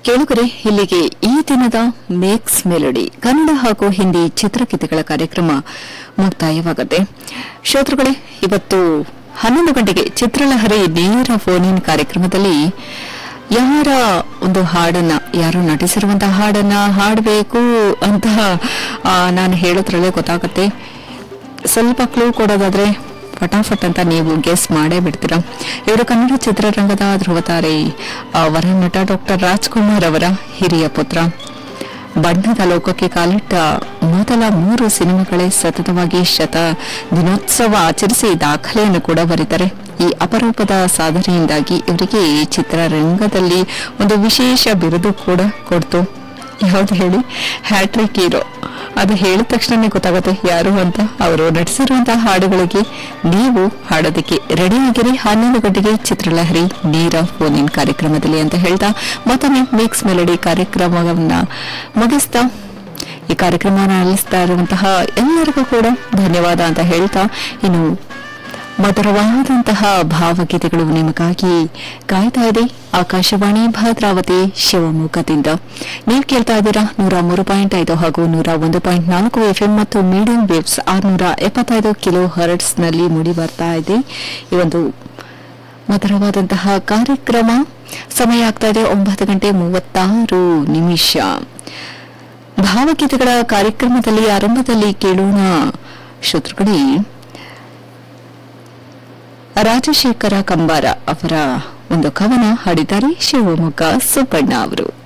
ಕೇಳುಗರೆ ಇಲ್ಲಿಗೆ ಈ ದಿನದ ಮೇಕ್ಸ್ ಮೆಲೋಡಿ ಕನ್ನಡ ಹಾಗೂ ಹಿಂದಿ ಚಿತ್ರಗೀತೆಗಳ ಕಾರ್ಯಕ್ರಮ ಮುಕ್ತಾಯವಾಗುತ್ತೆ ಶ್ರೋತೃಗಳೇ ಇವತ್ತು ಹನ್ನೊಂದು ಗಂಟೆಗೆ ಚಿತ್ರಲಹರಿ ನೇರ ಫೋನ್ ಇನ್ ಕಾರ್ಯಕ್ರಮದಲ್ಲಿ ಯಾರ ಒಂದು ಹಾಡನ್ನ ಯಾರು ನಟಿಸಿರುವಂತಹ ಹಾಡನ್ನ ಹಾಡಬೇಕು ಅಂತ ಆ, ನಾನು ಹೇಳೋದ್ರಲ್ಲೇ ಗೊತ್ತಾಗುತ್ತೆ ಸ್ವಲ್ಪ ಕ್ಲೂ ಕೊಡೋದಾದ್ರೆ ಫಟಾಫಟ್ ಅಂತ ನೀವು ಗೆಸ್ ಮಾಡೇ ಬಿಡ್ತೀರಾ ಇವರು ಕನ್ನಡ ಚಿತ್ರರಂಗದ ಧ್ರುವತಾರೆ ಅವರ ನಟ ಡಾಕ್ಟರ್ ರಾಜ್ಕುಮಾರ್ ಅವರ ಹಿರಿಯ ಪುತ್ರ ಬಣ್ಣದ ಲೋಕಕ್ಕೆ ಕಾಲಿಟ್ಟ ಮೊದಲ ಮೂರು ಸಿನಿಮಾಗಳೇ ಸತತವಾಗಿ ಶತ ದಿನೋತ್ಸವ ಆಚರಿಸಿ ದಾಖಲೆಯನ್ನು ಕೂಡ ಬರೀತಾರೆ ಈ ಅಪರೂಪದ ಸಾಧನೆಯಿಂದಾಗಿ ಇವರಿಗೆ ಚಿತ್ರರಂಗದಲ್ಲಿ ಒಂದು ವಿಶೇಷ ಬಿರುದು ಕೂಡ ಕೊಡ್ತು ಯಾವ್ದು ಹೇಳಿ ಹ್ಯಾಟ್ರಿಕ್ ಹೀರೋ ಅದು ಹೇಳಿದ ತಕ್ಷಣನೇ ಗೊತ್ತಾಗುತ್ತೆ ಯಾರು ಅಂತ ಅವರು ನಟಿಸಿರುವಂತಹ ಹಾಡುಗಳಿಗೆ ನೀವು ಹಾಡೋದಕ್ಕೆ ರೆಡಿ ಆಗಿರಿ ಹನ್ನೊಂದು ಗಂಟೆಗೆ ಚಿತ್ರಲಹರಿ ನೇರ ಫೋನ್ ಇನ್ ಕಾರ್ಯಕ್ರಮದಲ್ಲಿ ಅಂತ ಹೇಳ್ತಾ ಮತ್ತೊಮ್ಮೆ ಮಿಕ್ಸ್ ಮೆಲಡಿ ಕಾರ್ಯಕ್ರಮವನ್ನ ಮುಗಿಸ್ತಾ ಈ ಕಾರ್ಯಕ್ರಮವನ್ನು ಆಲಿಸ್ತಾ ಇರುವಂತಹ ಎಲ್ಲರಿಗೂ ಕೂಡ ಧನ್ಯವಾದ ಅಂತ ಹೇಳ್ತಾ ಇನ್ನು ಮಧುರವಾದಂತಹ ಭಾವಗೀತೆಗಳು ನಿಮಗಾಗಿ ಕಾಯ್ತಾ ಇದೆ ಆಕಾಶವಾಣಿ ಭದ್ರಾವತಿ ಶಿವಮೊಗ್ಗದಿಂದ ನೀವು ಕೇಳ್ತಾ ಇದ್ದೀರಾ ನೂರ ಮೂರು ಪಾಯಿಂಟ್ ಐದು ಹಾಗೂ ನೂರ ಒಂದು ಪಾಯಿಂಟ್ ನಾಲ್ಕು ಎಫ್ಎಂ ಮತ್ತು ಮೀಡಿಯಂ ವೇವ್ಸ್ ಆರ್ನೂರ ಎಪ್ಪತ್ತೈದು ಕಿಲೋ ಹರ್ಟ್ಸ್ನಲ್ಲಿ ಮೂಡಿ ಬರ್ತಾ ಇದೆ ಈ ಒಂದು ಮಧುರವಾದಂತಹ ಕಾರ್ಯಕ್ರಮ ಸಮಯ ಆಗ್ತಾ ಇದೆ ಒಂಬತ್ತು ಗಂಟೆ ಮೂವತ್ತಾರು ನಿಮಿಷ ಭಾವಗೀತೆಗಳ ಕಾರ್ಯಕ್ರಮದಲ್ಲಿ ಆರಂಭದಲ್ಲಿ ಕೇಳೋಣ ಶ್ರೋತೃಗಳೇ ರಾಜಶೇಖರ ಕಂಬಾರ ಅವರ ಒಂದು ಕವನ ಹಾಡಿದ್ದಾರೆ ಶಿವಮೊಗ್ಗ ಸುಬ್ಬಣ್ಣ ಅವರು